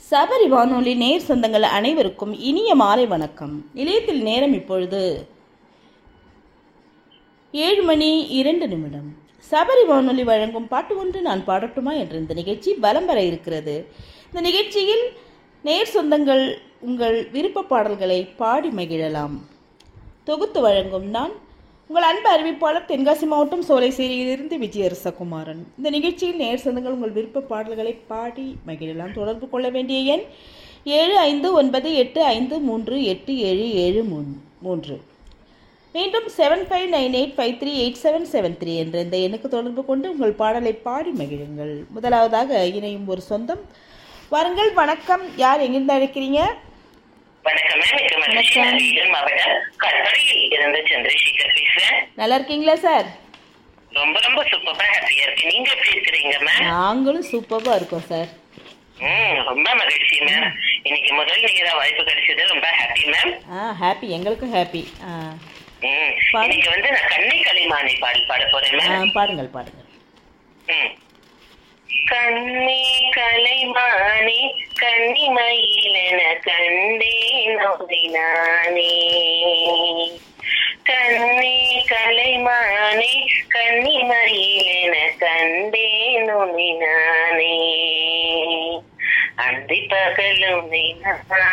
சபரி வானொலி நேர் சொந்தங்கள் அனைவருக்கும் இனிய மாலை வணக்கம் நிலையத்தில் நேரம் இப்பொழுது ஏழு மணி இரண்டு நிமிடம் சபரி வானொலி வழங்கும் பாட்டு ஒன்று நான் பாடட்டுமா என்ற இந்த நிகழ்ச்சி வலம் வர இருக்கிறது இந்த நிகழ்ச்சியில் நேர் சொந்தங்கள் உங்கள் விருப்ப பாடல்களை பாடி மகிழலாம் தொகுத்து வழங்கும் நான் உங்கள் அன்பு அறிவிப்பாளர் தென்காசி மாவட்டம் சோலைசேரியிலிருந்து விஜயரசகுமாரன் இந்த நிகழ்ச்சியில் நேர் சொந்தங்கள் உங்கள் விருப்ப பாடல்களை பாடி மகிழலாம் தொடர்பு கொள்ள வேண்டிய எண் ஏழு ஐந்து ஒன்பது எட்டு ஐந்து மூன்று எட்டு ஏழு ஏழு மூணு மூன்று மீண்டும் seven five nine eight five three eight seven seven three என்ற இந்த எண்ணுக்கு தொடர்பு கொண்டு உங்கள் பாடலை பாடி மகிழுங்கள் முதலாவதாக இணையும் ஒரு சொந்தம் வாருங்கள் வணக்கம் யார் எங்கிருந்து அழைக்கிறீங்க வணக்கம் மேம் இது மகிழ்ச்சி வணக்கம். நான் வேலூர் மாவட்டம் கட்படியில் இருந்து சந்திரசேகர் பேசுறேன் நல்லா இருக்கீங்களா சார் ரொம்ப ரொம்ப சூப்பரா ஹாப்பியா இருக்கு நீங்க எப்படி இருக்கிறீங்க மேம் நாங்களும் சூப்பராக இருக்கோம் சார் ம் ரொம்ப மகிழ்ச்சி மேம் இன்னைக்கு முதல் நீங்க தான் வாய்ப்பு கிடைச்சது ரொம்ப ஹாப்பி மேம் ஆ ஹாப்பி எங்களுக்கும் ஹாப்பி ஆ ம் பாடு. இன்னைக்கு வந்து நான் கண்ணை களிமானை பாடல் பாட போறேன் ஆ, மேம் பாடுங்கள் பாடுங்கள் ம். கண்ணே கலைமானே கண்ணிமயிலென கண்டேன் உன்னை நானே கண்ணே கலைமானே கண்ணிமயிலென கண்டேன் உன்னை நானே அந்தி பகல் உன்னை நான்